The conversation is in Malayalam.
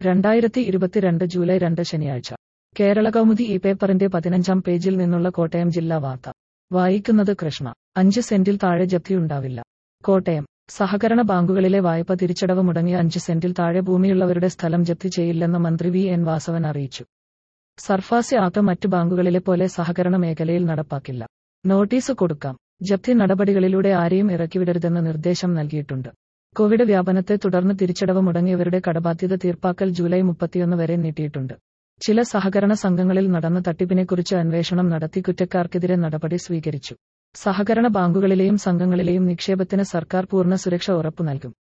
രണ്ടായിരത്തി ഇരുപത്തിരണ്ട് ജൂലൈ രണ്ട് ശനിയാഴ്ച കേരള കൗമുദി ഈ പേപ്പറിന്റെ പതിനഞ്ചാം പേജിൽ നിന്നുള്ള കോട്ടയം ജില്ലാ വാർത്ത വായിക്കുന്നത് കൃഷ്ണ അഞ്ച് സെന്റിൽ താഴെ ജപ്തിയുണ്ടാവില്ല കോട്ടയം സഹകരണ ബാങ്കുകളിലെ വായ്പ തിരിച്ചടവ് മുടങ്ങിയ അഞ്ച് സെന്റിൽ താഴെ ഭൂമിയുള്ളവരുടെ സ്ഥലം ജപ്തി ചെയ്യില്ലെന്ന് മന്ത്രി വി എൻ വാസവൻ അറിയിച്ചു സർഫാസി ആക്ട് മറ്റു ബാങ്കുകളിലെ പോലെ സഹകരണ മേഖലയിൽ നടപ്പാക്കില്ല നോട്ടീസ് കൊടുക്കാം ജപ്തി നടപടികളിലൂടെ ആരെയും ഇറക്കിവിടരുതെന്ന് നിർദ്ദേശം നൽകിയിട്ടുണ്ട് കോവിഡ് വ്യാപനത്തെ തുടർന്ന് തിരിച്ചടവ് മുടങ്ങിയവരുടെ കടബാധ്യത തീർപ്പാക്കൽ ജൂലൈ മുപ്പത്തിയൊന്ന് വരെ നീട്ടിയിട്ടുണ്ട് ചില സഹകരണ സംഘങ്ങളിൽ നടന്ന തട്ടിപ്പിനെക്കുറിച്ച് അന്വേഷണം നടത്തി കുറ്റക്കാർക്കെതിരെ നടപടി സ്വീകരിച്ചു സഹകരണ ബാങ്കുകളിലെയും സംഘങ്ങളിലെയും നിക്ഷേപത്തിന് സർക്കാർ പൂർണ്ണ സുരക്ഷ ഉറപ്പു നൽകും